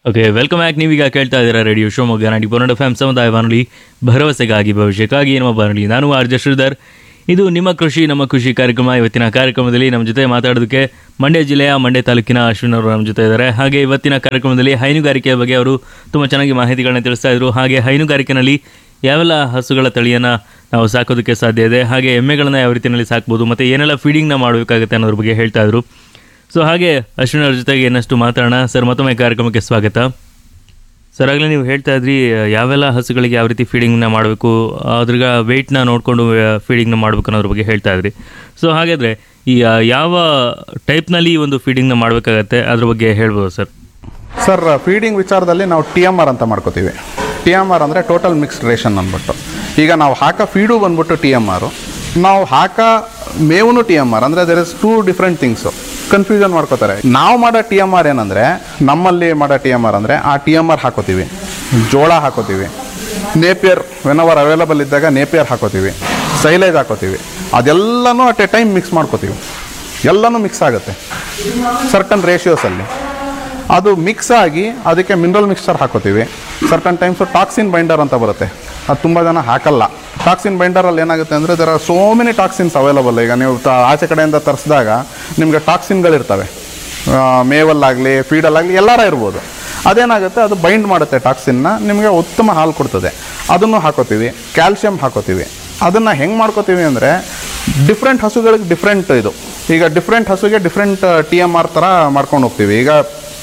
okay welcome back ನೀವೀಗ ಕೇಳ್ತಾ ಇದ್ದೀರಾ ರೇಡಿಯೋ ಶಿವಮೊಗ್ಗ ನಾಡಿ ಪೊನ್ನಡ ಫ್ಯಾಮ್ ಸಮುದಾಯ ಬಾನುಲಿ ಭರವಸೆಗಾಗಿ ಭವಿಷ್ಯಕ್ಕಾಗಿ ನಮ್ಮ ಬಾನುಲಿ ನಾನು ಆರ್ ಜೆ ಶ್ರೀಧರ್ ಇದು ನಿಮ್ಮ ಕೃಷಿ ನಮ್ಮ ಕೃಷಿ ಕಾರ್ಯಕ್ರಮ ಇವತ್ತಿನ ಕಾರ್ಯಕ್ರಮದಲ್ಲಿ ನಮ್ಮ ಜೊತೆ ಮಾತಾಡೋದಕ್ಕೆ ಮಂಡ್ಯ ಜಿಲ್ಲೆಯ ಮಂಡ್ಯ ತಾಲೂಕಿನ ಅಶ್ವಿನ್ ಅವರು ನಮ್ಮ ಜೊತೆ ಇದ್ದಾರೆ ಹಾಗೆ ಇವತ್ತಿನ ಕಾರ್ಯಕ್ರಮದಲ್ಲಿ ಹೈನುಗಾರಿಕೆಯ ಬಗ್ಗೆ ಅವರು ತುಂಬ ಚೆನ್ನಾಗಿ ಮಾಹಿತಿಗಳನ್ನ ತಿಳಿಸ್ತಾ ಇದ್ರು ಹಾಗೆ ಹೈನುಗಾರಿಕೆನಲ್ಲಿ ಯಾವೆಲ್ಲ ಹಸುಗಳ ತಳಿಯನ್ನು ನಾವು ಸಾಕೋದಕ್ಕೆ ಸಾಧ್ಯ ಇದೆ ಹಾಗೆ ಎಮ್ಮೆಗಳನ್ನ ಯಾವ ರೀತಿಯಲ್ಲಿ ಸಾಕ್ಬೋದು ಮತ್ತು ಏನೆಲ್ಲ ಫೀಡಿಂಗ್ನ ಮಾಡಬೇಕಾಗುತ್ತೆ ಅನ್ನೋದ್ರ ಬಗ್ಗೆ ಹೇಳ್ತಾ ಇದ್ರು ಸೊ ಹಾಗೆ ಅಶ್ವಿನ್ ಅವ್ರ ಜೊತೆಗೆ ಇನ್ನಷ್ಟು ಮಾತಾಡೋಣ ಸರ್ ಮತ್ತೊಮ್ಮೆ ಕಾರ್ಯಕ್ರಮಕ್ಕೆ ಸ್ವಾಗತ ಸರ್ ಆಗಲೇ ನೀವು ಹೇಳ್ತಾ ಇದ್ರಿ ಯಾವೆಲ್ಲ ಹಸುಗಳಿಗೆ ಯಾವ ರೀತಿ ಫೀಡಿಂಗ್ನ ಮಾಡಬೇಕು ಅದ್ರ ವೆಯ್ಟ್ನ ನೋಡಿಕೊಂಡು ಫೀಡಿಂಗ್ನ ಮಾಡಬೇಕು ಅನ್ನೋದ್ರ ಬಗ್ಗೆ ಹೇಳ್ತಾ ಇದ್ರಿ ಸೊ ಹಾಗಾದರೆ ಈ ಆ, ಯಾವ ಟೈಪ್ನಲ್ಲಿ ಈ ಒಂದು ಫೀಡಿಂಗ್ನ ಮಾಡಬೇಕಾಗತ್ತೆ ಅದ್ರ ಬಗ್ಗೆ ಹೇಳ್ಬೋದು ಸರ್ ಸರ್ ಫೀಡಿಂಗ್ ವಿಚಾರದಲ್ಲಿ ನಾವು ಟಿ ಎಮ್ ಆರ್ ಅಂತ ಮಾಡ್ಕೋತೀವಿ ಟಿ ಎಮ್ ಆರ್ ಅಂದರೆ ಟೋಟಲ್ ಮಿಕ್ಸ್ಡ್ ರೇಷನ್ ಅಂದ್ಬಿಟ್ಟು ಈಗ ನಾವು ಹಾಕೋ ಫೀಡು ಬಂದ್ಬಿಟ್ಟು ಟಿ ಎಮ್ ಆರು ನಾವು ಹಾಕೋ ಮೇವು ಟಿ ಎಮ್ ಆರ್ ಅಂದರೆ there is two different things confusion ಮಾಡ್ಕೋತಾರೆ ನಾವು ಮಾಡೋ ಟಿ ಎಮ್ ಆರ್ ಏನಂದರೆ ನಮ್ಮಲ್ಲಿ ಮಾಡೋ ಟಿ ಎಮ್ ಆರ್ ಅಂದರೆ ಆ ಟಿ ಎಮ್ ಆರ್ ಹಾಕೋತೀವಿ ಜೋಳ ಹಾಕೋತೀವಿ ನೇಪಿಯರ್ ವೆನ್ ಅವರ್ ಅವೈಲಬಲ್ ಇದ್ದಾಗ ನೇಪಿಯರ್ ಹಾಕೋತೀವಿ ಸೈಲೇಜ್ ಹಾಕೋತೀವಿ ಅದೆಲ್ಲನೂ ಅಟ್ ಎ ಟೈಮ್ ಮಿಕ್ಸ್ ಮಾಡ್ಕೋತೀವಿ ಎಲ್ಲನೂ ಮಿಕ್ಸ್ ಆಗುತ್ತೆ ಸರ್ಟನ್ ರೇಷಿಯೋಸಲ್ಲಿ ಅದು ಮಿಕ್ಸ್ ಆಗಿ ಅದಕ್ಕೆ ಮಿನರಲ್ ಮಿಕ್ಸ್ಚರ್ ಹಾಕೋತೀವಿ ಸರ್ಟನ್ ಟೈಮ್ಸು ಟಾಕ್ಸಿನ್ ಬೈಂಡರ್ ಅಂತ ಬರುತ್ತೆ ಅದು ತುಂಬ ಜನ ಹಾಕಲ್ಲ ಟಾಕ್ಸಿನ್ ಬೈಂಡರಲ್ಲಿ ಏನಾಗುತ್ತೆ ಅಂದರೆ there are so many toxins available ಈಗ ನೀವು ತ ಆಚೆ ಕಡೆಯಿಂದ ತರಿಸಿದಾಗ ನಿಮಗೆ ಟಾಕ್ಸಿನ್ಗಳಿರ್ತವೆ ಆ, ಮೇವಲ್ಲಾಗಲಿ ಫೀಡಲ್ಲಾಗಲಿ ಎಲ್ಲರ ಇರ್ಬೋದು ಅದೇನಾಗುತ್ತೆ ಅದು ಬೈಂಡ್ ಮಾಡುತ್ತೆ ಟಾಕ್ಸಿನ್ನ ನಿಮಗೆ ಉತ್ತಮ ಹಾಲು ಕೊಡ್ತದೆ ಅದನ್ನು ಹಾಕೋತೀವಿ ಕ್ಯಾಲ್ಶಿಯಂ ಹಾಕೋತೀವಿ ಅದನ್ನು ಹೆಂಗೆ ಮಾಡ್ಕೋತೀವಿ ಅಂದರೆ ಡಿಫ್ರೆಂಟ್ ಹಸುಗಳಿಗೆ ಡಿಫ್ರೆಂಟ್ ಇದು ಈಗ ಡಿಫ್ರೆಂಟ್ ಹಸುಗೆ ಡಿಫ್ರೆಂಟ್ ಟಿ ಎಮ್ ಆರ್ ಥರ ಮಾಡ್ಕೊಂಡು ಹೋಗ್ತೀವಿ ಈಗ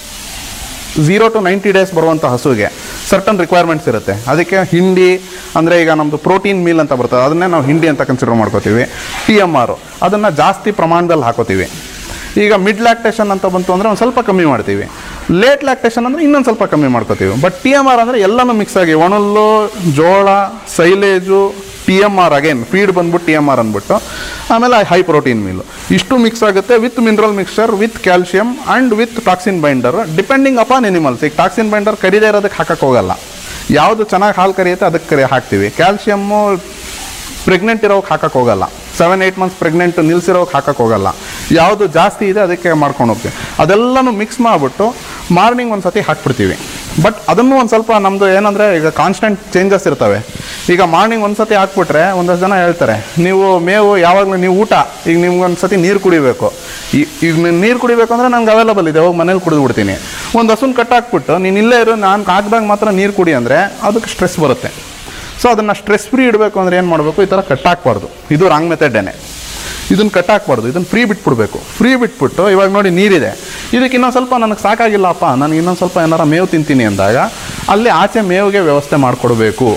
ಝೀರೋ ಟು ನೈಂಟಿ ಡೇಸ್ ಬರುವಂಥ ಹಸುಗೆ ಸರ್ಟನ್ ರಿಕ್ವೈರ್ಮೆಂಟ್ಸ್ ಇರುತ್ತೆ ಅದಕ್ಕೆ ಹಿಂಡಿ ಅಂದರೆ ಈಗ ನಮ್ಮದು ಪ್ರೋಟೀನ್ ಮೀಲ್ ಅಂತ ಬರ್ತದೆ ಅದನ್ನೇ ನಾವು ಹಿಂಡಿ ಅಂತ ಕನ್ಸಿಡರ್ ಮಾಡ್ಕೋತೀವಿ ಟಿ ಎಮ್ ಆರು ಅದನ್ನು ಜಾಸ್ತಿ ಪ್ರಮಾಣದಲ್ಲಿ ಹಾಕೋತೀವಿ ಈಗ ಮಿಡ್ ಲ್ಯಾಕ್ಟೇಷನ್ ಅಂತ ಬಂತು ಅಂದರೆ ಒಂದು ಸ್ವಲ್ಪ ಕಮ್ಮಿ ಮಾಡ್ತೀವಿ ಲೇಟ್ ಲ್ಯಾಕ್ಟೇಷನ್ ಅಂದರೆ ಇನ್ನೊಂದು ಸ್ವಲ್ಪ ಕಮ್ಮಿ ಮಾಡ್ಕೋತೀವಿ ಬಟ್ ಟಿ ಎಮ್ ಆರ್ ಅಂದರೆ ಎಲ್ಲನೂ ಮಿಕ್ಸ್ ಆಗಿ ಒಣಲ್ಲು ಜೋಳ silage T M R again feed ಬಂದ್ಬಿಟ್ಟು ಟಿ ಎಮ್ ಆರ್ ಅಂದ್ಬಿಟ್ಟು ಆಮೇಲೆ ಹೈ ಪ್ರೋಟೀನ್ ಮೀಲು ಇಷ್ಟು ಮಿಕ್ಸ್ ಆಗುತ್ತೆ with mineral mixture with calcium and with toxin binder depending upon animals ಈಗ ಟಾಕ್ಸಿನ್ ಬೈಂಡರ್ ಕರಿದೇ ಇರೋದಕ್ಕೆ ಹಾಕಕ್ಕೆ ಹೋಗಲ್ಲ ಯಾವುದು ಚೆನ್ನಾಗಿ ಹಾಲು ಕರಿಯುತ್ತೆ ಅದಕ್ಕೆ ಕರಿ ಹಾಕ್ತೀವಿ ಕ್ಯಾಲ್ಶಿಯಮ್ಮು ಪ್ರೆಗ್ನೆಂಟ್ ಇರೋಕೆ ಹಾಕಕ್ಕೆ ಹೋಗಲ್ಲ ಸೆವೆನ್ ಏಯ್ಟ್ ಮಂತ್ಸ್ ಪ್ರೆಗ್ನೆಂಟ್ ನಿಲ್ಸಿರೋಕೆ ಹಾಕಕ್ಕೆ ಹೋಗಲ್ಲ ಯಾವುದು ಜಾಸ್ತಿ ಇದೆ ಅದಕ್ಕೆ ಮಾಡ್ಕೊಂಡು ಹೋಗ್ತೀವಿ ಅದೆಲ್ಲನೂ ಮಿಕ್ಸ್ ಮಾಡಿಬಿಟ್ಟು ಮಾರ್ನಿಂಗ್ ಒಂದು ಸತಿ ಹಾಕ್ಬಿಡ್ತೀವಿ ಬಟ್ ಅದನ್ನು ಒಂದು ಸ್ವಲ್ಪ ನಮ್ಮದು ಏನಂದರೆ ಈಗ ಕಾನ್ಸ್ಟೆಂಟ್ ಚೇಂಜಸ್ ಇರ್ತವೆ ಈಗ ಮಾರ್ನಿಂಗ್ ಒಂದು ಸತಿ ಹಾಕ್ಬಿಟ್ರೆ ಒಂದಷ್ಟು ಜನ ಹೇಳ್ತಾರೆ ನೀವು ಮೇವು ಯಾವಾಗಲೂ ನೀವು ಊಟ ಈಗ ನಿಮ್ಗೆ ಒಂದು ಸತಿ ನೀರು ಕುಡಿಬೇಕು ಈ- ಈಗ ನೀನು ನೀರು ಕುಡಿಬೇಕು ಅಂದರೆ ನಂಗೆ ಅವೈಲಬಲ್ ಇದೆ ಹೋಗಿ ಮನೇಲಿ ಕುಡಿದು ಬಿಡ್ತೀನಿ ಒಂದು ಹಸುನ ಕಟ್ಟಾಕ್ಬಿಟ್ಟು ನೀನು ಇಲ್ಲೇ ಇರು ನಾನು ಹಾಕ್ದಾಗ ಮಾತ್ರ ನೀರು ಕುಡಿ ಅಂದರೆ ಅದಕ್ಕೆ ಸ್ಟ್ರೆಸ್ ಬರುತ್ತೆ ಸೊ ಅದನ್ನು ಸ್ಟ್ರೆಸ್ ಫ್ರೀ ಇಡಬೇಕು ಅಂದರೆ ಏನು ಮಾಡಬೇಕು ಈ ಥರ ಕಟ್ಟಾಕ್ಬಾರ್ದು ಇದು ರಾಂಗ್ ಮೆಥಡೇನೆ ಇದನ್ನು ಕಟ್ಟಾಕ್ಬಾರ್ದು ಇದನ್ನು ಫ್ರೀ ಬಿಟ್ಬಿಡ್ಬೇಕು ಫ್ರೀ ಬಿಟ್ಬಿಟ್ಟು ಇವಾಗ ನೋಡಿ ನೀರಿದೆ ಇದಕ್ಕೆ ಇನ್ನೊಂದು ಸ್ವಲ್ಪ ನನಗೆ ಸಾಕಾಗಿಲ್ಲಪ್ಪ ನನಗೆ ಇನ್ನೊಂದು ಸ್ವಲ್ಪ ಏನಾರ ಮೇವು ತಿಂತೀನಿ ಅಂದಾಗ ಅಲ್ಲಿ ಆಚೆ ಮೇವಿಗೆ ವ್ಯವಸ್ಥೆ ಮಾಡಿಕೊಡ್ಬೇಕು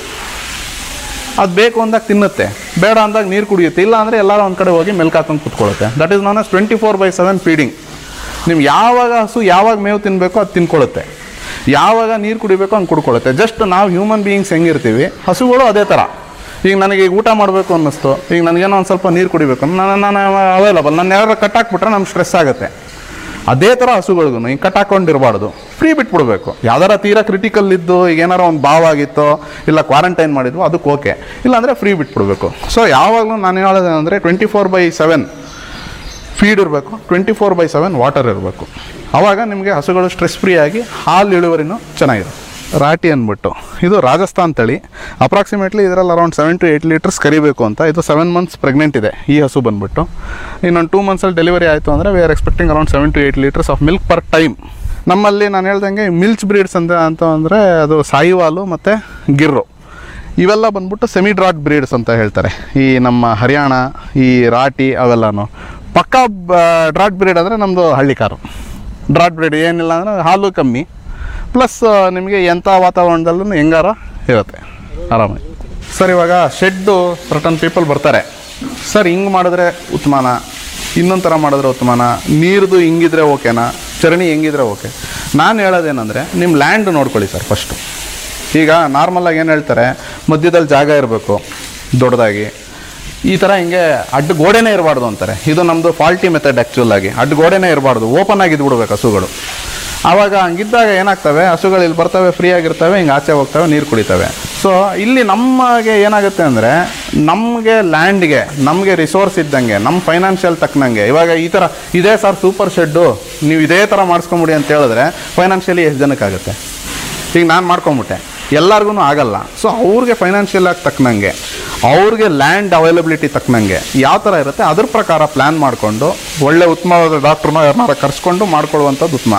ಅದು ಬೇಕು ಅಂದಾಗ ತಿನ್ನುತ್ತೆ ಬೇಡ ಅಂದಾಗ ನೀರು ಕುಡಿಯುತ್ತೆ ಇಲ್ಲ ಅಂದರೆ ಎಲ್ಲರೂ ಒಂದು ಕಡೆ ಹೋಗಿ ಮೆಲ್ಕ್ ಹಾಕೊಂಡು ಕುತ್ಕೊಳ್ಳುತ್ತೆ that is known as twenty four by seven feeding ನಿಮ್ಗೆ ಯಾವಾಗ ಹಸು ಯಾವಾಗ ಮೇವು ತಿನ್ನಬೇಕು ಅದು ತಿನ್ಕೊಳ್ಳುತ್ತೆ ಯಾವಾಗ ನೀರು ಕುಡಿಬೇಕು ಹಂಗೆ ಕುಡ್ಕೊಳ್ಳುತ್ತೆ ಜಸ್ಟ್ ನಾವು ಹ್ಯೂಮನ್ ಬೀಯಿಂಗ್ಸ್ ಹೆಂಗಿರ್ತೀವಿ ಹಸುಗಳು ಅದೇ ಥರ ಈಗ ನನಗೆ ಈಗ ಊಟ ಮಾಡಬೇಕು ಅನ್ನಿಸ್ತು ಈಗ ನನಗೇನೋ ಒಂದು ಸ್ವಲ್ಪ ನೀರು ಕುಡಿಬೇಕು ನಾನು ನಾನು ಅವೈಲಬಲ್ ನಾನು ಯಾರು ಕಟ್ಟಾಕ್ಬಿಟ್ರೆ ನಮ್ಗೆ ಸ್ಟ್ರೆಸ್ ಆಗುತ್ತೆ ಅದೇ ಥರ ಹಸುಗಳಿಗೂ ಈಗ ಕಟ್ಟಾಕೊಂಡಿರಬಾರ್ದು ಫ್ರೀ ಬಿಟ್ಬಿಡ್ಬೇಕು ಯಾವ್ದಾರ ತೀರಾ ಕ್ರಿಟಿಕಲ್ ಇದ್ದು ಈಗ ಏನಾರ ಒಂದು ಬಾವ್ ಆಗಿತ್ತೋ ಇಲ್ಲ ಕ್ವಾರಂಟೈನ್ ಮಾಡಿದ್ವು ಅದಕ್ಕೆ ಓಕೆ ಇಲ್ಲಾಂದರೆ ಫ್ರೀ ಬಿಟ್ಬಿಡ್ಬೇಕು ಸೊ ಯಾವಾಗಲೂ ನಾನು ಹೇಳೋದು ಅಂದರೆ twenty four by seven feed ಇರಬೇಕು twenty four by seven water ಇರಬೇಕು ಆವಾಗ ನಿಮಗೆ ಹಸುಗಳು ಸ್ಟ್ರೆಸ್ ಫ್ರೀ ಆಗಿ ಹಾಲು ಇಳುವರಿನೂ ಚೆನ್ನಾಗಿರುತ್ತೆ ರಾಟಿ ಅಂದ್ಬಿಟ್ಟು ಇದು ರಾಜಸ್ಥಾನ್ ತಳಿ ಅಪ್ರಾಕ್ಸಿಮೇಟ್ಲಿ ಇದರಲ್ಲಿ around seven to eight litres ಕರಿಬೇಕು ಅಂತ ಇದು ಸೆವೆನ್ ಮಂತ್ಸ್ ಪ್ರೆಗ್ನೆಂಟ್ ಇದೆ ಈ ಹಸು ಬಂದ್ಬಿಟ್ಟು ಇನ್ನೊಂದು ಟೂ ಮಂತ್ಸಲ್ಲಿ ಡೆಲಿವರಿ ಆಯಿತು ಅಂದರೆ we are expecting around seven to eight litres of milk per time ನಮ್ಮಲ್ಲಿ ನಾನು ಹೇಳ್ದಂಗೆ ಮಿಲ್ಚ್ ಬ್ರೀಡ್ಸ್ ಅಂತ ಅಂತ ಅಂದರೆ ಅದು ಸಾಯಿವಾಲು ಮತ್ತು ಗಿರ್ರು ಇವೆಲ್ಲ ಬಂದ್ಬಿಟ್ಟು ಸೆಮಿ ಡ್ರಾಟ್ ಬ್ರೀಡ್ಸ್ ಅಂತ ಹೇಳ್ತಾರೆ ಈ ನಮ್ಮ ಹರಿಯಾಣ ಈ ರಾಟಿ ಅವೆಲ್ಲನೂ ಪಕ್ಕಾ ಡ್ರಾಟ್ ಬ್ರೀಡ್ ಅಂದರೆ ನಮ್ಮದು ಹಳ್ಳಿ ಕಾರು ಡ್ರಾಟ್ ಬ್ರೀಡ್ ಏನಿಲ್ಲ ಅಂದರೆ ಹಾಲು ಕಮ್ಮಿ ಪ್ಲಸ್ ನಿಮಗೆ ಎಂಥ ವಾತಾವರಣದಲ್ಲೂ ಹೆಂಗಾರ ಇರುತ್ತೆ ಆರಾಮಾಗಿ ಸರ್ ಇವಾಗ ಶೆಡ್ಡು ಸರ್ಟನ್ ಪೀಪಲ್ ಬರ್ತಾರೆ ಸರ್ ಹಿಂಗೆ ಮಾಡಿದ್ರೆ ಉತ್ತಮನ ಇನ್ನೊಂದು ಥರ ಮಾಡಿದ್ರೆ ಉತ್ತಮನ ನೀರ್ದು ಹಿಂಗಿದ್ರೆ ಓಕೆನಾ ಚರಣಿ ಹೆಂಗಿದ್ರೆ ಓಕೆ ನಾನು ಹೇಳೋದೇನೆಂದರೆ ನಿಮ್ಮ ಲ್ಯಾಂಡ್ ನೋಡ್ಕೊಳ್ಳಿ ಸರ್ ಫಸ್ಟು ಈಗ ನಾರ್ಮಲಾಗಿ ಏನು ಹೇಳ್ತಾರೆ ಮಧ್ಯದಲ್ಲಿ ಜಾಗ ಇರಬೇಕು ದೊಡ್ಡದಾಗಿ ಈ ಥರ ಹಿಂಗೆ ಅಡ್ಡ ಗೋಡೆನೇ ಇರಬಾರ್ದು ಅಂತಾರೆ ಇದು ನಮ್ಮದು ಫಾಲ್ಟಿ ಮೆಥಡ್ ಆ್ಯಕ್ಚುಲ್ ಆಗಿ ಅಡ್ಡ ಗೋಡೆನೇ ಇರಬಾರ್ದು ಓಪನ್ ಆಗಿ ಇದ್ಬಿಡ್ಬೇಕು ಹಸುಗಳು ಆವಾಗ ಹಂಗಿದ್ದಾಗ ಏನಾಗ್ತವೆ ಹಸುಗಳು ಇಲ್ಲಿ ಬರ್ತವೆ ಫ್ರೀ ಆಗಿರ್ತವೆ ಹಿಂಗೆ ಆಚೆ ಹೋಗ್ತವೆ ನೀರು ಕುಡಿತವೆ ಸೊ ಇಲ್ಲಿ ನಮಗೆ ಏನಾಗುತ್ತೆ ಅಂದರೆ ನಮಗೆ ಲ್ಯಾಂಡ್ಗೆ ನಮಗೆ ರಿಸೋರ್ಸ್ ಇದ್ದಂಗೆ ನಮ್ಮ ಫೈನಾನ್ಷಿಯಲ್ ತಕ್ಕನಂಗೆ ಇವಾಗ ಈ ಥರ ಇದೇ ಸರ್ ಸೂಪರ್ ಶೆಡ್ಡು ನೀವು ಇದೇ ಥರ ಮಾಡಿಸ್ಕೊಂಬಿಡಿ ಅಂತ ಹೇಳಿದ್ರೆ ಫೈನಾನ್ಷಿಯಲಿ ಎಷ್ಟು ಜನಕ್ಕಾಗುತ್ತೆ ಈಗ ನಾನು ಮಾಡ್ಕೊಂಬಿಟ್ಟೆ ಎಲ್ಲರಿಗೂ ಆಗಲ್ಲ ಸೊ ಅವ್ರಿಗೆ ಫೈನಾನ್ಷಿಯಲ್ ಆಗಿ ತಕ್ಕನಂಗೆ ಅವ್ರಿಗೆ ಲ್ಯಾಂಡ್ ಅವೈಲಬಿಲಿಟಿ ತಕ್ಕನಂಗೆ ಯಾವ ಥರ ಇರುತ್ತೆ ಅದ್ರ ಪ್ರಕಾರ ಪ್ಲ್ಯಾನ್ ಮಾಡಿಕೊಂಡು ಒಳ್ಳೆ ಉತ್ತಮವಾದ ಡಾಕ್ಟ್ರನ್ನ ಯಾರನ್ನಾರ ಕರ್ಸ್ಕೊಂಡು ಮಾಡ್ಕೊಳ್ಳುವಂಥದ್ದು ಉತ್ತಮ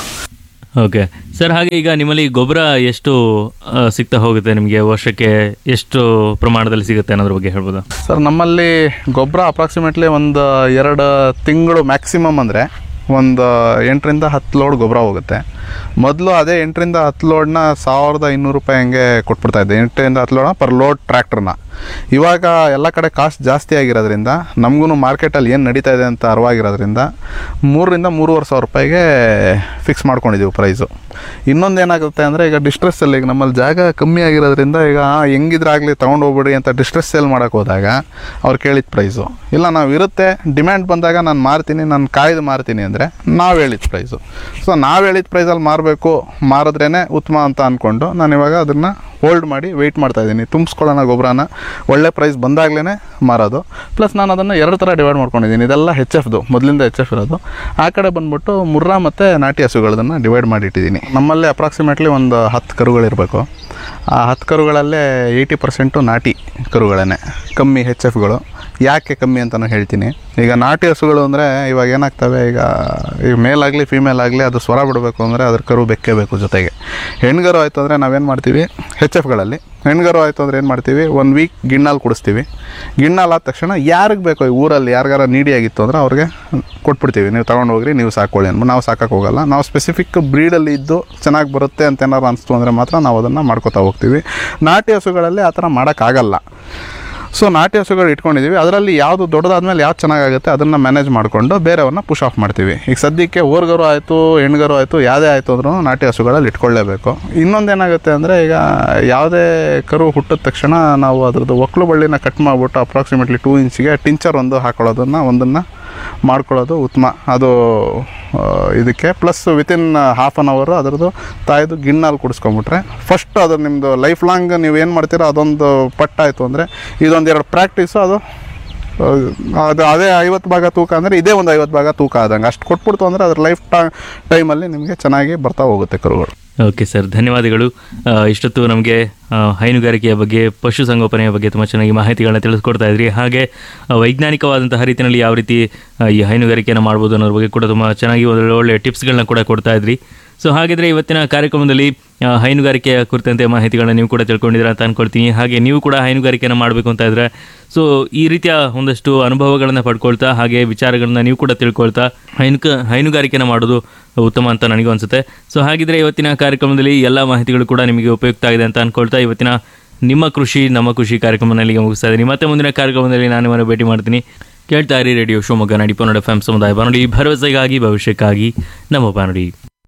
ಓಕೆ ಸರ್ ಹಾಗೆ ಈಗ ನಿಮ್ಮಲ್ಲಿ ಗೊಬ್ಬರ ಎಷ್ಟು ಆ, ಸಿಗ್ತಾ ಹೋಗುತ್ತೆ ನಿಮಗೆ ವರ್ಷಕ್ಕೆ ಎಷ್ಟು ಪ್ರಮಾಣದಲ್ಲಿ ಸಿಗುತ್ತೆ ಅನ್ನೋದ್ರ ಬಗ್ಗೆ ಹೇಳ್ಬೋದಾ ಸರ್ ನಮ್ಮಲ್ಲಿ ಗೊಬ್ಬರ ಅಪ್ರಾಕ್ಸಿಮೇಟ್ಲಿ ಒಂದು ಎರಡು ತಿಂಗಳು ಮ್ಯಾಕ್ಸಿಮಮ್ ಅಂದರೆ ಒಂದು ಎಂಟರಿಂದ ಹತ್ತು ಲೋಡ್ ಗೊಬ್ಬರ ಹೋಗುತ್ತೆ ಮೊದಲು ಅದೇ ಎಂಟರಿಂದ ಹತ್ತು ಲೋಡ್ನ ಸಾವಿರದ ಇನ್ನೂರು ರೂಪಾಯಿ ಹಂಗೆ ಕೊಟ್ಬಿಡ್ತಾ ಇದ್ದೆ ಎಂಟರಿಂದ ಹತ್ತು ಲೋಡ್ನ ಪರ್ ಲೋಡ್ ಟ್ರ್ಯಾಕ್ಟರ್ನ ಇವಾಗ ಎಲ್ಲ ಕಡೆ ಕಾಸ್ಟ್ ಜಾಸ್ತಿ ಆಗಿರೋದ್ರಿಂದ ನಮಗೂ ಮಾರ್ಕೆಟಲ್ಲಿ ಏನು ನಡೀತಾ ಇದೆ ಅಂತ ಅರಿವಾಗಿರೋದ್ರಿಂದ ಮೂರರಿಂದ ಮೂರುವರೆ ಸಾವಿರ ರೂಪಾಯಿಗೆ ಫಿಕ್ಸ್ ಮಾಡ್ಕೊಂಡಿದ್ದೀವಿ ಪ್ರೈಸು ಇನ್ನೊಂದು ಏನಾಗುತ್ತೆ ಅಂದರೆ ಈಗ ಡಿಸ್ಟ್ರೆಸ್ಸಲ್ಲಿ ಈಗ ನಮ್ಮಲ್ಲಿ ಜಾಗ ಕಮ್ಮಿ ಆಗಿರೋದ್ರಿಂದ ಈಗ ಹೆಂಗಿದ್ರಾಗಲಿ ತೊಗೊಂಡು ಹೋಗ್ಬಿಡಿ ಅಂತ ಡಿಸ್ಟ್ರೆಸ್ ಸೇಲ್ ಮಾಡೋಕೆ ಹೋದಾಗ ಅವ್ರು ಕೇಳಿದ ಪ್ರೈಸು ಇಲ್ಲ ನಾವು ಇರುತ್ತೆ ಡಿಮ್ಯಾಂಡ್ ಬಂದಾಗ ನಾನು ಮಾರ್ತೀನಿ ನಾನು ಕಾಯ್ದು ಮಾರ್ತೀನಿ ಅಂದರೆ ನಾವು ಹೇಳಿದ ಪ್ರೈಸು ಸೊ ನಾವು ಹೇಳಿದ ಪ್ರೈಸಲ್ಲಿ ಮಾರಬೇಕು ಮಾರಿದ್ರೇ ಉತ್ತಮ ಅಂತ ಅಂದ್ಕೊಂಡು ನಾನು ಇವಾಗ ಅದನ್ನು ಹೋಲ್ಡ್ ಮಾಡಿ ವೆಯ್ಟ್ ಮಾಡ್ತಾ ಇದ್ದೀನಿ ತುಂಬಿಸ್ಕೊಳ್ಳೋಣ ಗೊಬ್ಬರನ ಒಳ್ಳೆ ಪ್ರೈಸ್ ಬಂದಾಗಲೇ ಮಾರೋದು ಪ್ಲಸ್ ನಾನು ಅದನ್ನು ಎರಡು ಥರ ಡಿವೈಡ್ ಮಾಡ್ಕೊಂಡಿದ್ದೀನಿ ಇದೆಲ್ಲ ಹೆಚ್ ಎಫ್ದು ಮೊದಲಿಂದ ಹೆಚ್ ಎಫ್ ಇರೋದು ಆ ಕಡೆ ಬಂದ್ಬಿಟ್ಟು ಮುರ್ರಾ ಮತ್ತು ನಾಟಿ ಹಸುಗಳದನ್ನು ಡಿವೈಡ್ ಮಾಡಿಟ್ಟಿದ್ದೀನಿ ನಮ್ಮಲ್ಲಿ ಅಪ್ರಾಕ್ಸಿಮೇಟ್ಲಿ ಒಂದು ಹತ್ತು ಕರುಗಳಿರಬೇಕು ಆ ಹತ್ತು ಕರುಗಳಲ್ಲೇ ಏಯ್ಟಿ ಪರ್ಸೆಂಟು ನಾಟಿ ಕರುಗಳೇ ಕಮ್ಮಿ ಹೆಚ್ ಎಫ್ಗಳು ಯಾಕೆ ಕಮ್ಮಿ ಅಂತಲೂ ಹೇಳ್ತೀನಿ ಈಗ ನಾಟಿ ಹಸುಗಳು ಅಂದರೆ ಇವಾಗ ಏನಾಗ್ತವೆ ಈಗ ಈಗ ಮೇಲಾಗಲಿ ಫೀಮೇಲ್ ಆಗಲಿ ಅದು ಸ್ವರ ಬಿಡಬೇಕು ಅಂದರೆ ಅದ್ರ ಕರು ಬೆಕ್ಕೇ ಬೇಕು ಜೊತೆಗೆ ಹೆಣ್ಗರು ಆಯಿತು ಅಂದರೆ ನಾವೇನು ಮಾಡ್ತೀವಿ ಹೆಚ್ ಎಫ್ಗಳಲ್ಲಿ ಹೆಣ್ಗರು ಆಯಿತು ಅಂದರೆ ಏನು ಮಾಡ್ತೀವಿ ಒನ್ ವೀಕ್ ಗಿಣ್ಣಾಲ್ ಕುಡಿಸ್ತೀವಿ ಗಿಣ್ಣಾಲ್ ಆದ ತಕ್ಷಣ ಯಾರಿಗೆ ಬೇಕೋ ಈ ಊರಲ್ಲಿ ಯಾರಿಗಾರ ನೀಡಿ ಆಗಿತ್ತು ಅಂದರೆ ಅವ್ರಿಗೆ ಕೊಟ್ಬಿಡ್ತೀವಿ ನೀವು ತೊಗೊಂಡು ಹೋಗ್ರಿ ನೀವು ಸಾಕೊಳ್ಳಿ ಅಂದ್ಬಿಟ್ಟು ನಾವು ಸಾಕಕ್ಕೆ ಹೋಗಲ್ಲ ನಾವು ಸ್ಪೆಸಿಫಿಕ್ ಬ್ರೀಡಲ್ಲಿ ಇದ್ದು ಚೆನ್ನಾಗಿ ಬರುತ್ತೆ ಅಂತ ಏನಾರು ಅನಿಸ್ತು ಅಂದರೆ ಮಾತ್ರ ನಾವು ಅದನ್ನು ಮಾಡ್ಕೋತಾ ಹೋಗ್ತೀವಿ ನಾಟಿ ಹಸುಗಳಲ್ಲಿ ಆ ಥರ ಮಾಡೋಕ್ಕಾಗಲ್ಲ ಸೊ ನಾಟಿ ಹಸುಗಳು ಇಟ್ಕೊಂಡಿದ್ದೀವಿ ಅದರಲ್ಲಿ ಯಾವುದು ದೊಡ್ಡದಾದ್ಮೇಲೆ ಯಾವ್ದು ಚೆನ್ನಾಗಾಗುತ್ತೆ ಅದನ್ನು ಮ್ಯಾನೇಜ್ ಮಾಡಿಕೊಂಡು ಬೇರೆಯವ್ರನ್ನ ಪುಷ್ ಆಫ್ ಮಾಡ್ತೀವಿ ಈಗ ಸದ್ಯಕ್ಕೆ ಓರ್ಗರು ಆಯಿತು ಹೆಣ್ಗರು ಆಯಿತು ಯಾವುದೇ ಆಯಿತು ಅಂದ್ರೂ ನಾಟಿ ಹಸುಗಳಲ್ಲಿ ಇಟ್ಕೊಳ್ಳೇಬೇಕು ಇನ್ನೊಂದೇನಾಗುತ್ತೆ ಅಂದರೆ ಈಗ ಯಾವುದೇ ಕರು ಹುಟ್ಟಿದ ತಕ್ಷಣ ನಾವು ಅದ್ರದ್ದು ಒಕ್ಲು ಬಳ್ಳಿನ ಕಟ್ ಮಾಡಿಬಿಟ್ಟು ಅಪ್ರಾಕ್ಸಿಮೇಟ್ಲಿ ಟೂ ಇಂಚಿಗೆ ಟಿಂಚರ್ ಒಂದು ಹಾಕೊಳ್ಳೋದನ್ನು ಒಂದನ್ನು ಮಾಡ್ಕೊಳ್ಳೋದು ಉತ್ತಮ ಅದು ಆ, ಇದಕ್ಕೆ ಪ್ಲಸ್ ವಿತಿನ್ ಹಾಫ್ ಆನ್ ಅವರು ಅದರದ್ದು ತಾಯಿದು ಗಿಣ್ಣಲ್ಲಿ ಕುಡಿಸ್ಕೊಂಬಿಟ್ರೆ ಫಸ್ಟ್ ಅದು ನಿಮ್ಮದು ಲೈಫ್ ಲಾಂಗ್ ನೀವು ಏನು ಮಾಡ್ತೀರೋ ಅದೊಂದು ಪಟ್ಟಾಯಿತು ಅಂದರೆ ಇದೊಂದು ಎರಡು ಪ್ರಾಕ್ಟೀಸು ಅದು ಆ, ಅದು ಅದೇ ಐವತ್ತು ಭಾಗ ತೂಕ ಅಂದರೆ ಇದೇ ಒಂದು ಐವತ್ತು ಭಾಗ ತೂಕ ಆದಂಗೆ ಅಷ್ಟು ಕೊಟ್ಬಿಡ್ತು ಅಂದರೆ ಅದ್ರ ಲೈಫ್ ಟೈಮಲ್ಲಿ ನಿಮಗೆ ಚೆನ್ನಾಗಿ ಬರ್ತಾ ಹೋಗುತ್ತೆ ಕರುಗಳು ಓಕೆ ಸರ್ ಧನ್ಯವಾದಗಳು ಆ, ಇಷ್ಟೊತ್ತು ನಮಗೆ ಆ, ಹೈನುಗಾರಿಕೆಯ ಬಗ್ಗೆ ಪಶುಸಂಗೋಪನೆಯ ಬಗ್ಗೆ ತುಂಬ ಚೆನ್ನಾಗಿ ಮಾಹಿತಿಗಳನ್ನ ತಿಳಿಸ್ಕೊಡ್ತಾ ಇದ್ರಿ ಹಾಗೆ ಆ, ವೈಜ್ಞಾನಿಕವಾದಂತಹ ರೀತಿಯಲ್ಲಿ ಯಾವ ರೀತಿ ಆ, ಈ ಹೈನುಗಾರಿಕೆಯನ್ನು ಮಾಡ್ಬೋದು ಅನ್ನೋದ್ರ ಬಗ್ಗೆ ಕೂಡ ತುಂಬ ಚೆನ್ನಾಗಿ ಒಳ್ಳೆ ಒಳ್ಳೆ ಟಿಪ್ಸ್ಗಳನ್ನ ಕೂಡ ಕೊಡ್ತಾ ಇದ್ರಿ ಸೊ ಹಾಗಿದ್ರೆ ಇವತ್ತಿನ ಕಾರ್ಯಕ್ರಮದಲ್ಲಿ ಆ, ಹೈನುಗಾರಿಕೆಯ ಕುರಿತಂತೆ ಮಾಹಿತಿಗಳನ್ನ ನೀವು ಕೂಡ ತಿಳ್ಕೊಂಡಿದ್ದೀರಾ ಅಂತ ಅನ್ಕೊಳ್ತೀನಿ ಹಾಗೆ ನೀವು ಕೂಡ ಹೈನುಗಾರಿಕೆಯನ್ನು ಮಾಡಬೇಕು ಅಂತ ಇದ್ರೆ ಸೊ ಈ ರೀತಿಯ ಒಂದಷ್ಟು ಅನುಭವಗಳನ್ನು ಪಡ್ಕೊಳ್ತಾ ಹಾಗೆ ವಿಚಾರಗಳನ್ನ ನೀವು ಕೂಡ ತಿಳ್ಕೊಳ್ತಾ ಹೈನುಕ ಹೈನುಗಾರಿಕೆನ ಮಾಡೋದು ಉತ್ತಮ ಅಂತ ನನಗೂ ಅನಿಸುತ್ತೆ ಸೊ ಹಾಗಿದ್ರೆ ಇವತ್ತಿನ ಕಾರ್ಯಕ್ರಮದಲ್ಲಿ ಎಲ್ಲ ಮಾಹಿತಿಗಳು ಕೂಡ ನಿಮಗೆ ಉಪಯುಕ್ತ ಆಗಿದೆ ಅಂತ ಅನ್ಕೊಳ್ತಾ ಇವತ್ತಿನ ನಿಮ್ಮ ಕೃಷಿ ನಮ್ಮ ಕೃಷಿ ಕಾರ್ಯಕ್ರಮನ ಇಲ್ಲಿಗೆ ಮುಗಿಸ್ತಾ ಇದ್ದೀನಿ ಮತ್ತೆ ಮುಂದಿನ ಕಾರ್ಯಕ್ರಮದಲ್ಲಿ ನಾನು ನಿಮ್ಮನ್ನು ಭೇಟಿ ಮಾಡ್ತೀನಿ ಕೇಳ್ತಾ ಇರಿ ರೇಡಿಯೋ ಶಿವಮೊಗ್ಗ ನಾಡಿ ಪನ್ನಡ ಎಫ್ ಎಂ ಸಮುದಾಯ ಬಾನುಡಿ ಭರವಸೆಗಾಗಿ ಭವಿಷ್ಯಕ್ಕಾಗಿ ನಮ್ಮ ಬಾನುಡಿ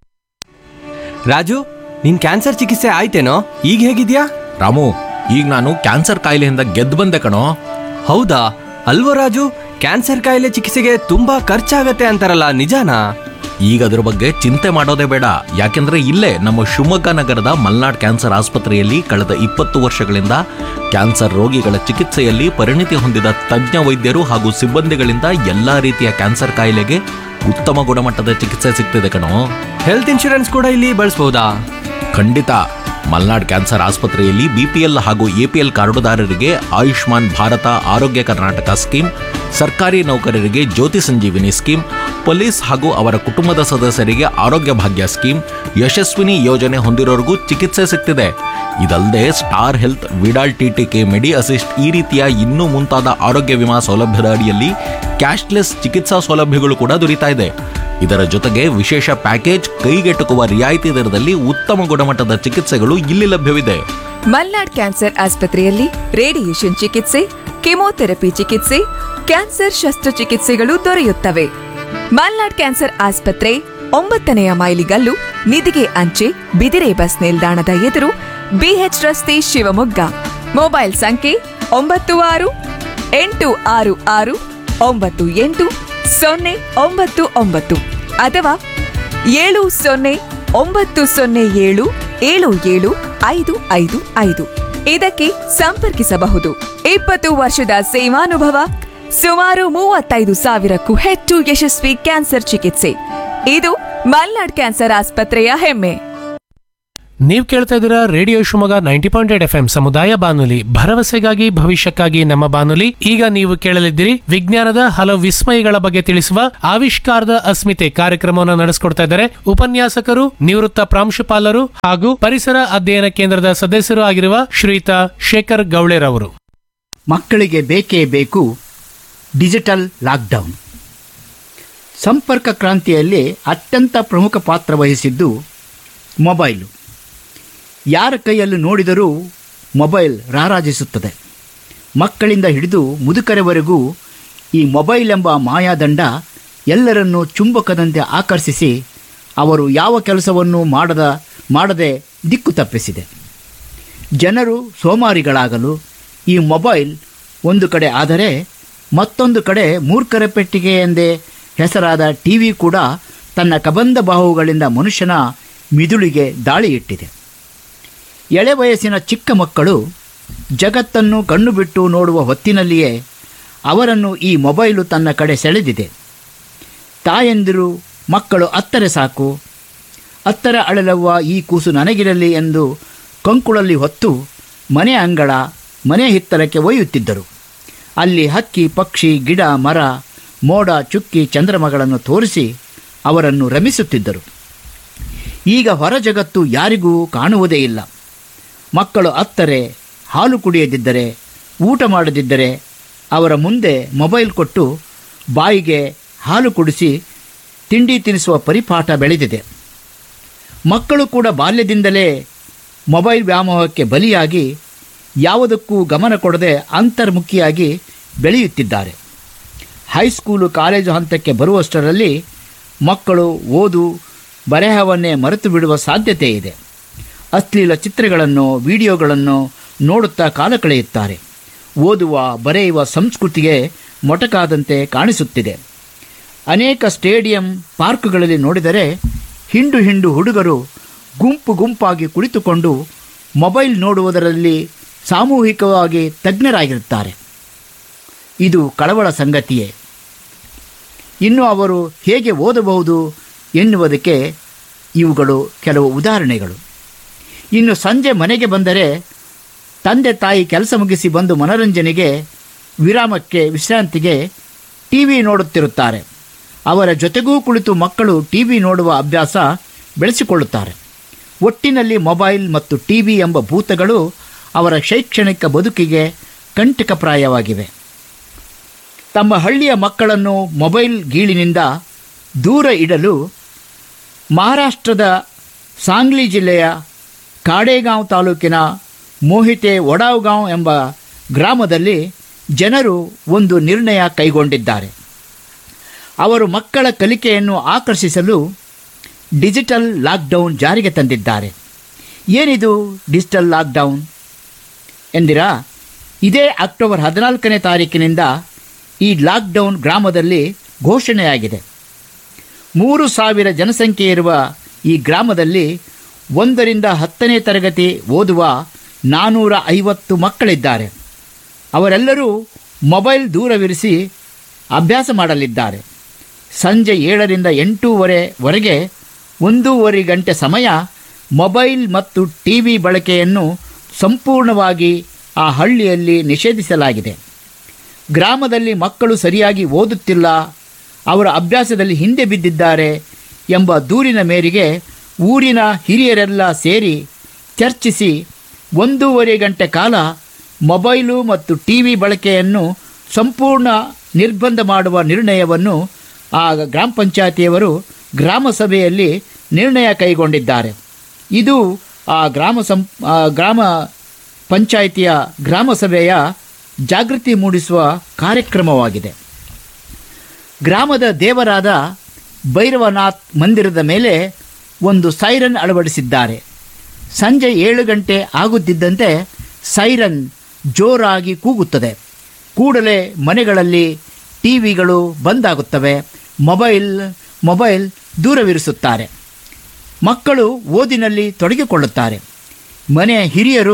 ರಾಜು ನಿನ್ ಕ್ಯಾನ್ಸರ್ ಚಿಕಿತ್ಸೆ ಆಯ್ತೇನೋ ಈಗ ಹೇಗಿದ್ಯಾ ರಾಮು ಈಗ ನಾನು ಕ್ಯಾನ್ಸರ್ ಕಾಯಿಲೆಯಿಂದ ಗೆದ್ದು ಬಂದೆ ಕಣೋ ಹೌದಾ ಅಲ್ವೋ ರಾಜು ಕ್ಯಾನ್ಸರ್ ಕಾಯಿಲೆ ಚಿಕಿತ್ಸೆಗೆ ತುಂಬಾ ಖರ್ಚಾಗತ್ತೆ ಅಂತಾರಲ್ಲ ನಿಜಾನಾ ಈಗ ಅದ್ರ ಬಗ್ಗೆ ಚಿಂತೆ ಮಾಡೋದೇ ಬೇಡ ಯಾಕೆಂದ್ರೆ ಇಲ್ಲೇ ನಮ್ಮ ಶಿವಮೊಗ್ಗ ನಗರದ ಮಲ್ನಾಡ್ ಕ್ಯಾನ್ಸರ್ ಆಸ್ಪತ್ರೆಯಲ್ಲಿ ಕಳೆದ ಇಪ್ಪತ್ತು ವರ್ಷಗಳಿಂದ ಕ್ಯಾನ್ಸರ್ ರೋಗಿಗಳ ಚಿಕಿತ್ಸೆಯಲ್ಲಿ ಪರಿಣಿತಿ ಹೊಂದಿದ ತಜ್ಞ ವೈದ್ಯರು ಹಾಗೂ ಸಿಬ್ಬಂದಿಗಳಿಂದ ಎಲ್ಲಾ ರೀತಿಯ ಕ್ಯಾನ್ಸರ್ ಕಾಯಿಲೆಗೆ ಉತ್ತಮ ಗುಣಮಟ್ಟದ ಚಿಕಿತ್ಸೆ ಸಿಗ್ತಿದೆ ಕಣೋ ಹೆಲ್ತ್ ಇನ್ಶೂರೆನ್ಸ್ ಕೂಡ ಇಲ್ಲಿ ಬಳಸ್ಬೋದಾ ಖಂಡಿತ ಮಲ್ನಾಡ್ ಕ್ಯಾನ್ಸರ್ ಆಸ್ಪತ್ರೆಯಲ್ಲಿ ಬಿಪಿಎಲ್ ಹಾಗೂ ಎಪಿಎಲ್ ಕಾರ್ಡುದಾರರಿಗೆ ಆಯುಷ್ಮಾನ್ ಭಾರತ ಆರೋಗ್ಯ ಕರ್ನಾಟಕ ಸ್ಕೀಮ್ ಸರ್ಕಾರಿ ನೌಕರರಿಗೆ ಜ್ಯೋತಿ ಸಂಜೀವಿನಿ ಸ್ಕೀಮ್ ಪೊಲೀಸ್ ಹಾಗೂ ಅವರ ಕುಟುಂಬದ ಸದಸ್ಯರಿಗೆ ಆರೋಗ್ಯ ಭಾಗ್ಯ ಸ್ಕೀಮ್ ಯಶಸ್ವಿನಿ ಯೋಜನೆ ಹೊಂದಿರೋರಿಗೂ ಚಿಕಿತ್ಸೆ ಸಿಗ್ತಿದೆ ಇದಲ್ಲದೆ star health Vidal TTK Medi assist ಈ ರೀತಿಯ ಇನ್ನೂ ಮುಂತಾದ ಆರೋಗ್ಯ ವಿಮಾ ಸೌಲಭ್ಯದ ಅಡಿಯಲ್ಲಿ ಕ್ಯಾಶ್ಲೆಸ್ ಚಿಕಿತ್ಸಾ ಸೌಲಭ್ಯಗಳು ಕೂಡ ದೊರೀತಾ ಇದೆ ಇದರ ಜೊತೆಗೆ ವಿಶೇಷ ಪ್ಯಾಕೇಜ್ ಕೈಗೆಟುಕುವ ರಿಯಾಯಿತಿ ದರದಲ್ಲಿ ಉತ್ತಮ ಗುಣಮಟ್ಟದ ಚಿಕಿತ್ಸೆಗಳು ಇಲ್ಲಿ ಲಭ್ಯವಿದೆ ಮಲ್ನಾಡ್ ಕ್ಯಾನ್ಸರ್ ಆಸ್ಪತ್ರೆಯಲ್ಲಿ ರೇಡಿಯೇಷನ್ ಚಿಕಿತ್ಸೆ ಕೆಮೊಥೆರಪಿ ಚಿಕಿತ್ಸೆ ಕ್ಯಾನ್ಸರ್ ಶಸ್ತ್ರಚಿಕಿತ್ಸೆಗಳು ದೊರೆಯುತ್ತವೆ ಮಲ್ನಾಡ್ ಕ್ಯಾನ್ಸರ್ ಆಸ್ಪತ್ರೆ ಒಂಬತ್ತನೆಯ ಮೈಲಿಗಲ್ಲು ನಿಧಿಗೆ ಅಂಚೆ ಬಿದಿರೆ ಬಸ್ ನಿಲ್ದಾಣದ ಎದುರು ಬಿಎಚ್ ರಸ್ತೆ ಶಿವಮೊಗ್ಗ ಮೊಬೈಲ್ ಸಂಖ್ಯೆ ಒಂಬತ್ತು ಆರು ಎಂಟು ಆರು ಆರು ಒಂಬತ್ತು ಎಂಟು ಸೊನ್ನೆ ಒಂಬತ್ತು ಒಂಬತ್ತು ಅಥವಾ ಏಳು ಸೊನ್ನೆ ಒಂಬತ್ತು ಸೊನ್ನೆ ಏಳು ಏಳು ಏಳು ಐದು ಐದು ಐದು ಇದಕ್ಕೆ ಸಂಪರ್ಕಿಸಬಹುದು ಇಪ್ಪತ್ತು ವರ್ಷದ ಸೇವಾನುಭವ ಸುಮಾರು ಮೂವತ್ತೈದು ಸಾವಿರಕ್ಕೂ ಹೆಚ್ಚು ಯಶಸ್ವಿ ಕ್ಯಾನ್ಸರ್ ಚಿಕಿತ್ಸೆ ಇದು ಮಲ್ನಾಡ್ ಕ್ಯಾನ್ಸರ್ ಆಸ್ಪತ್ರೆಯ ಹೆಮ್ಮೆ ನೀವು ಕೇಳ್ತಾ ಇದ್ದೀರಾ radio Shivamogga ninety point eight F M ಸಮುದಾಯ ಬಾನುಲಿ ಭರವಸೆಗಾಗಿ ಭವಿಷ್ಯಕ್ಕಾಗಿ ನಮ್ಮ ಬಾನುಲಿ ಈಗ ನೀವು ಕೇಳಲಿದ್ದೀರಿ ವಿಜ್ಞಾನದ ಹಲವು ವಿಸ್ಮಯಗಳ ಬಗ್ಗೆ ತಿಳಿಸುವ ಆವಿಷ್ಕಾರದ ಅಸ್ಮಿತೆ ಕಾರ್ಯಕ್ರಮವನ್ನು ನಡೆಸಿಕೊಡ್ತಾ ಇದ್ದಾರೆ ಉಪನ್ಯಾಸಕರು ನಿವೃತ್ತ ಪ್ರಾಂಶುಪಾಲರು ಹಾಗೂ ಪರಿಸರ ಅಧ್ಯಯನ ಕೇಂದ್ರದ ಸದಸ್ಯರು ಆಗಿರುವ ಶ್ರೀಯುತ ಶೇಖರ್ ಗೌಳೆರವರು ಮಕ್ಕಳಿಗೆ ಬೇಕೇ ಬೇಕು ಡಿಜಿಟಲ್ ಲಾಕ್ಡೌನ್ ಸಂಪರ್ಕ ಕ್ರಾಂತಿಯಲ್ಲಿ ಅತ್ಯಂತ ಪ್ರಮುಖ ಪಾತ್ರ ವಹಿಸಿದ್ದು ಮೊಬೈಲು ಯಾರ ಕೈಯಲ್ಲಿ ನೋಡಿದರೂ ಮೊಬೈಲ್ ರಾರಾಜಿಸುತ್ತದೆ ಮಕ್ಕಳಿಂದ ಹಿಡಿದು ಮುದುಕರವರೆಗೂ ಈ ಮೊಬೈಲ್ ಎಂಬ ಮಾಯಾದಂಡ ಎಲ್ಲರನ್ನೂ ಚುಂಬಕದಂತೆ ಆಕರ್ಷಿಸಿ ಅವರು ಯಾವ ಕೆಲಸವನ್ನು ಮಾಡದ ಮಾಡದೆ ದಿಕ್ಕು ತಪ್ಪಿಸಿದೆ ಜನರು ಸೋಮಾರಿಗಳಾಗಲು ಈ ಮೊಬೈಲ್ ಒಂದು ಕಡೆ ಆದರೆ ಮತ್ತೊಂದು ಕಡೆ ಮೂರ್ಖರ ಪೆಟ್ಟಿಗೆ ಎಂದೇ ಹೆಸರಾದ ಟಿ ವಿ ಕೂಡ ತನ್ನ ಕಬಂಧ ಬಾಹುಗಳಿಂದ ಮನುಷ್ಯನ ಮಿದುಳಿಗೆ ದಾಳಿ ಇಟ್ಟಿದೆ ಎಳೆ ವಯಸ್ಸಿನ ಚಿಕ್ಕ ಮಕ್ಕಳು ಜಗತ್ತನ್ನು ಕಣ್ಣು ಬಿಟ್ಟು ನೋಡುವ ಹೊತ್ತಿನಲ್ಲಿಯೇ ಅವರನ್ನು ಈ ಮೊಬೈಲು ತನ್ನ ಕಡೆ ಸೆಳೆದಿದೆ ತಾಯಂದಿರು ಮಕ್ಕಳು ಅತ್ತರೆ ಸಾಕು ಅತ್ತರ ಅಳಲವ್ವ ಈ ಕೂಸು ನನಗಿರಲಿ ಎಂದು ಕಂಕುಳಲ್ಲಿ ಹೊತ್ತು ಮನೆ ಅಂಗಳ ಮನೆ ಹಿತ್ತಲಕ್ಕೆ ಒಯ್ಯುತ್ತಿದ್ದರು ಅಲ್ಲಿ ಹಕ್ಕಿ ಪಕ್ಷಿ ಗಿಡ ಮರ ಮೋಡ ಚುಕ್ಕಿ ಚಂದ್ರಮಗಳನ್ನು ತೋರಿಸಿ ಅವರನ್ನು ರಮಿಸುತ್ತಿದ್ದರು ಈಗ ಹೊರ ಜಗತ್ತು ಯಾರಿಗೂ ಕಾಣುವುದೇ ಇಲ್ಲ ಮಕ್ಕಳು ಅತ್ತರೆ ಹಾಲು ಕುಡಿಯದಿದ್ದರೆ ಊಟ ಮಾಡದಿದ್ದರೆ ಅವರ ಮುಂದೆ ಮೊಬೈಲ್ ಕೊಟ್ಟು ಬಾಯಿಗೆ ಹಾಲು ಕುಡಿಸಿ ತಿಂಡಿ ತಿನ್ನಿಸುವ ಪರಿಪಾಠ ಬೆಳೆದಿದೆ ಮಕ್ಕಳು ಕೂಡ ಬಾಲ್ಯದಿಂದಲೇ ಮೊಬೈಲ್ ವ್ಯಾಮೋಹಕ್ಕೆ ಬಲಿಯಾಗಿ ಯಾವುದಕ್ಕೂ ಗಮನ ಕೊಡದೆ ಅಂತರ್ಮುಖಿಯಾಗಿ ಬೆಳೆಯುತ್ತಿದ್ದಾರೆ ಹೈಸ್ಕೂಲು ಕಾಲೇಜು ಹಂತಕ್ಕೆ ಬರುವಷ್ಟರಲ್ಲಿ ಮಕ್ಕಳು ಓದು ಬರೆಹವನ್ನೇ ಮರೆತು ಬಿಡುವ ಸಾಧ್ಯತೆ ಇದೆ ಅಶ್ಲೀಲ ಚಿತ್ರಗಳನ್ನು ವಿಡಿಯೋಗಳನ್ನು ನೋಡುತ್ತಾ ಕಾಲ ಕಳೆಯುತ್ತಾರೆ ಓದುವ ಬರೆಯುವ ಸಂಸ್ಕೃತಿಗೆ ಮೊಟಕಾದಂತೆ ಕಾಣಿಸುತ್ತಿದೆ ಅನೇಕ ಸ್ಟೇಡಿಯಂ ಪಾರ್ಕ್ಗಳಲ್ಲಿ ನೋಡಿದರೆ ಹಿಂಡು ಹಿಂಡು ಹುಡುಗರು ಗುಂಪು ಗುಂಪಾಗಿ ಕುಳಿತುಕೊಂಡು ಮೊಬೈಲ್ ನೋಡುವುದರಲ್ಲಿ ಸಾಮೂಹಿಕವಾಗಿ ತಜ್ಞರಾಗಿರುತ್ತಾರೆ ಇದು ಕಳವಳ ಸಂಗತಿಯೇ ಇನ್ನು ಅವರು ಹೇಗೆ ಓದಬಹುದು ಎನ್ನುವುದಕ್ಕೆ ಇವುಗಳು ಕೆಲವು ಉದಾಹರಣೆಗಳು ಇನ್ನು ಸಂಜೆ ಮನೆಗೆ ಬಂದರೆ ತಂದೆ ತಾಯಿ ಕೆಲಸ ಮುಗಿಸಿ ಬಂದು ಮನರಂಜನೆಗೆ ವಿರಾಮಕ್ಕೆ ವಿಶ್ರಾಂತಿಗೆ ಟಿ ವಿ ನೋಡುತ್ತಿರುತ್ತಾರೆ ಅವರ ಜೊತೆಗೂ ಕುಳಿತು ಮಕ್ಕಳು ಟಿ ವಿ ನೋಡುವ ಅಭ್ಯಾಸ ಬೆಳೆಸಿಕೊಳ್ಳುತ್ತಾರೆ ಒಟ್ಟಿನಲ್ಲಿ ಮೊಬೈಲ್ ಮತ್ತು ಟಿ ವಿ ಎಂಬ ಭೂತಗಳು ಅವರ ಶೈಕ್ಷಣಿಕ ಬದುಕಿಗೆ ಕಂಟಕಪ್ರಾಯವಾಗಿವೆ ತಮ್ಮ ಹಳ್ಳಿಯ ಮಕ್ಕಳನ್ನು ಮೊಬೈಲ್ ಗೀಳಿನಿಂದ ದೂರ ಇಡಲು ಮಹಾರಾಷ್ಟ್ರದ ಸಾಂಗ್ಲಿ ಜಿಲ್ಲೆಯ ಕಾಡೇಗಾಂವ್ ತಾಲೂಕಿನ ಮೋಹಿತೆ ಒಡಾವ್ಗಾಂವ್ ಎಂಬ ಗ್ರಾಮದಲ್ಲಿ ಜನರು ಒಂದು ನಿರ್ಣಯ ಕೈಗೊಂಡಿದ್ದಾರೆ ಅವರು ಮಕ್ಕಳ ಕಲಿಕೆಯನ್ನು ಆಕರ್ಷಿಸಲು ಡಿಜಿಟಲ್ ಲಾಕ್ಡೌನ್ ಜಾರಿಗೆ ತಂದಿದ್ದಾರೆ ಏನಿದು ಡಿಜಿಟಲ್ ಲಾಕ್ಡೌನ್ ಎಂದಿರಾ ಇದೇ ಅಕ್ಟೋಬರ್ ಹದಿನಾಲ್ಕನೇ ತಾರೀಕಿನಿಂದ ಈ ಲಾಕ್ಡೌನ್ ಗ್ರಾಮದಲ್ಲಿ ಘೋಷಣೆಯಾಗಿದೆ ಮೂರು ಸಾವಿರ ಜನಸಂಖ್ಯೆ ಇರುವ ಈ ಗ್ರಾಮದಲ್ಲಿ ಒಂದರಿಂದ ಹತ್ತನೇ ತರಗತಿ ಓದುವ ನಾನ್ನೂರ ಐವತ್ತು ಮಕ್ಕಳಿದ್ದಾರೆ ಅವರೆಲ್ಲರೂ ಮೊಬೈಲ್ ದೂರವಿರಿಸಿ ಅಭ್ಯಾಸ ಮಾಡಲಿದ್ದಾರೆ ಸಂಜೆ ಏಳರಿಂದ ಎಂಟೂವರೆವರೆಗೆ ಒಂದೂವರೆ ಗಂಟೆ ಸಮಯ ಮೊಬೈಲ್ ಮತ್ತು ಟಿ ವಿ ಬಳಕೆಯನ್ನು ಸಂಪೂರ್ಣವಾಗಿ ಆ ಹಳ್ಳಿಯಲ್ಲಿ ನಿಷೇಧಿಸಲಾಗಿದೆ ಗ್ರಾಮದಲ್ಲಿ ಮಕ್ಕಳು ಸರಿಯಾಗಿ ಓದುತ್ತಿಲ್ಲ ಅವರ ಅಭ್ಯಾಸದಲ್ಲಿ ಹಿಂದೆ ಬಿದ್ದಿದ್ದಾರೆ ಎಂಬ ದೂರಿನ ಮೇರೆಗೆ ಊರಿನ ಹಿರಿಯರೆಲ್ಲ ಸೇರಿ ಚರ್ಚಿಸಿ ಒಂದೂವರೆ ಗಂಟೆ ಕಾಲ ಮೊಬೈಲು ಮತ್ತು ಟಿ ವಿ ಬಳಕೆಯನ್ನು ಸಂಪೂರ್ಣ ನಿರ್ಬಂಧ ಮಾಡುವ ನಿರ್ಣಯವನ್ನು ಆ ಗ್ರಾಮ ಪಂಚಾಯತಿಯವರು ಗ್ರಾಮ ಸಭೆಯಲ್ಲಿ ನಿರ್ಣಯ ಕೈಗೊಂಡಿದ್ದಾರೆ ಇದು ಆ ಗ್ರಾಮ ಸಂ ಆ ಗ್ರಾಮ ಪಂಚಾಯಿತಿಯ ಗ್ರಾಮ ಸಭೆಯ ಜಾಗೃತಿ ಮೂಡಿಸುವ ಕಾರ್ಯಕ್ರಮವಾಗಿದೆ ಗ್ರಾಮದ ದೇವರಾದ ಭೈರವನಾಥ್ ಮಂದಿರದ ಮೇಲೆ ಒಂದು ಸೈರನ್ ಅಳವಡಿಸಿದ್ದಾರೆ ಸಂಜೆ ಏಳು ಗಂಟೆ ಆಗುತ್ತಿದ್ದಂತೆ ಸೈರನ್ ಜೋರಾಗಿ ಕೂಗುತ್ತದೆ ಕೂಡಲೇ ಮನೆಗಳಲ್ಲಿ ಟಿ ವಿಗಳು ಬಂದಾಗುತ್ತವೆ ಮೊಬೈಲ್ ಮೊಬೈಲ್ ದೂರವಿರಿಸುತ್ತಾರೆ ಮಕ್ಕಳು ಓದಿನಲ್ಲಿ ತೊಡಗಿಕೊಳ್ಳುತ್ತಾರೆ ಮನೆಯ ಹಿರಿಯರು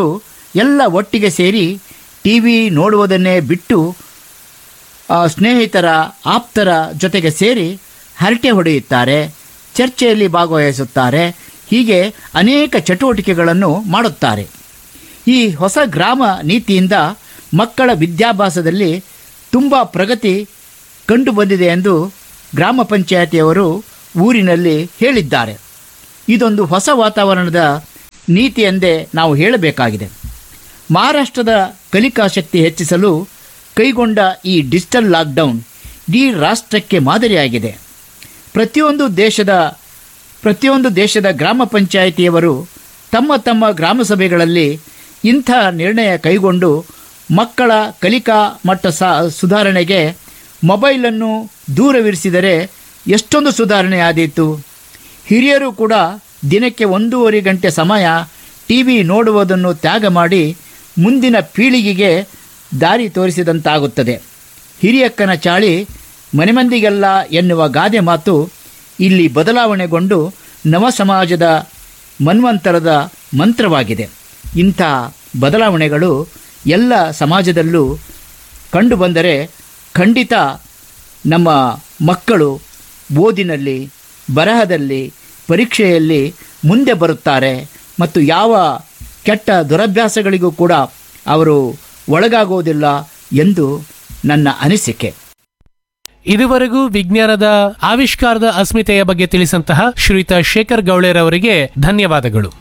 ಎಲ್ಲ ಒಟ್ಟಿಗೆ ಸೇರಿ ಟಿ ವಿ ನೋಡುವುದನ್ನೇ ಬಿಟ್ಟು ಆ, ಸ್ನೇಹಿತರ ಆಪ್ತರ ಜೊತೆಗೆ ಸೇರಿ ಹರಟೆ ಹೊಡೆಯುತ್ತಾರೆ ಚರ್ಚೆಯಲ್ಲಿ ಭಾಗವಹಿಸುತ್ತಾರೆ ಹೀಗೆ ಅನೇಕ ಚಟುವಟಿಕೆಗಳನ್ನು ಮಾಡುತ್ತಾರೆ ಈ ಹೊಸ ಗ್ರಾಮ ನೀತಿಯಿಂದ ಮಕ್ಕಳ ವಿದ್ಯಾಭ್ಯಾಸದಲ್ಲಿ ತುಂಬ ಪ್ರಗತಿ ಕಂಡು ಬಂದಿದೆ ಎಂದು ಗ್ರಾಮ ಪಂಚಾಯತಿಯವರು ಊರಿನಲ್ಲಿ ಹೇಳಿದ್ದಾರೆ ಇದೊಂದು ಹೊಸ ವಾತಾವರಣದ ನೀತಿ ಎಂದೇ ನಾವು ಹೇಳಬೇಕಾಗಿದೆ ಮಹಾರಾಷ್ಟ್ರದ ಕಲಿಕಾ ಶಕ್ತಿ ಹೆಚ್ಚಿಸಲು ಕೈಗೊಂಡ ಈ ಡಿಜಿಟಲ್ ಲಾಕ್ಡೌನ್ ಇಡೀ ರಾಷ್ಟ್ರಕ್ಕೆ ಮಾದರಿಯಾಗಿದೆ ಪ್ರತಿಯೊಂದು ದೇಶದ ಪ್ರತಿಯೊಂದು ದೇಶದ ಗ್ರಾಮ ಪಂಚಾಯಿತಿಯವರು ತಮ್ಮ ತಮ್ಮ ಗ್ರಾಮ ಸಭೆಗಳಲ್ಲಿ ಇಂಥ ನಿರ್ಣಯ ಕೈಗೊಂಡು ಮಕ್ಕಳ ಕಲಿಕಾ ಮಟ್ಟ ಸ ಸುಧಾರಣೆಗೆ ಮೊಬೈಲನ್ನು ದೂರವಿರಿಸಿದರೆ ಎಷ್ಟೊಂದು ಸುಧಾರಣೆ ಆದೀತು ಹಿರಿಯರು ಕೂಡ ದಿನಕ್ಕೆ ಒಂದೂವರೆ ಗಂಟೆ ಸಮಯ ಟಿ ವಿ ನೋಡುವುದನ್ನು ತ್ಯಾಗ ಮಾಡಿ ಮುಂದಿನ ಪೀಳಿಗೆಗೆ ದಾರಿ ತೋರಿಸಿದಂತಾಗುತ್ತದೆ ಹಿರಿಯಕ್ಕನ ಚಾಳಿ ಮನೆಮಂದಿಗೆಲ್ಲ ಎನ್ನುವ ಗಾದೆ ಮಾತು ಇಲ್ಲಿ ಬದಲಾವಣೆಗೊಂಡು ನವ ಸಮಾಜದ ಮನ್ವಂತರದ ಮಂತ್ರವಾಗಿದೆ ಇಂಥ ಬದಲಾವಣೆಗಳು ಎಲ್ಲ ಸಮಾಜದಲ್ಲೂ ಕಂಡುಬಂದರೆ ಖಂಡಿತ ನಮ್ಮ ಮಕ್ಕಳು ಓದಿನಲ್ಲಿ ಬರಹದಲ್ಲಿ ಪರೀಕ್ಷೆಯಲ್ಲಿ ಮುಂದೆ ಬರುತ್ತಾರೆ ಮತ್ತು ಯಾವ ಕೆಟ್ಟ ದುರಭ್ಯಾಸಗಳಿಗೂ ಕೂಡ ಅವರು ಒಳಗಾಗುವುದಿಲ್ಲ ಎಂದು ನನ್ನ ಅನಿಸಿಕೆ ಇದುವರೆಗೂ ವಿಜ್ಞಾನದ ಆವಿಷ್ಕಾರದ ಅಸ್ಮಿತೆಯ ಬಗ್ಗೆ ತಿಳಿಸಂತಹ ಶ್ರೀಯುತ ಶೇಖರ್ ಗೌಳೆರವರಿಗೆ ಧನ್ಯವಾದಗಳು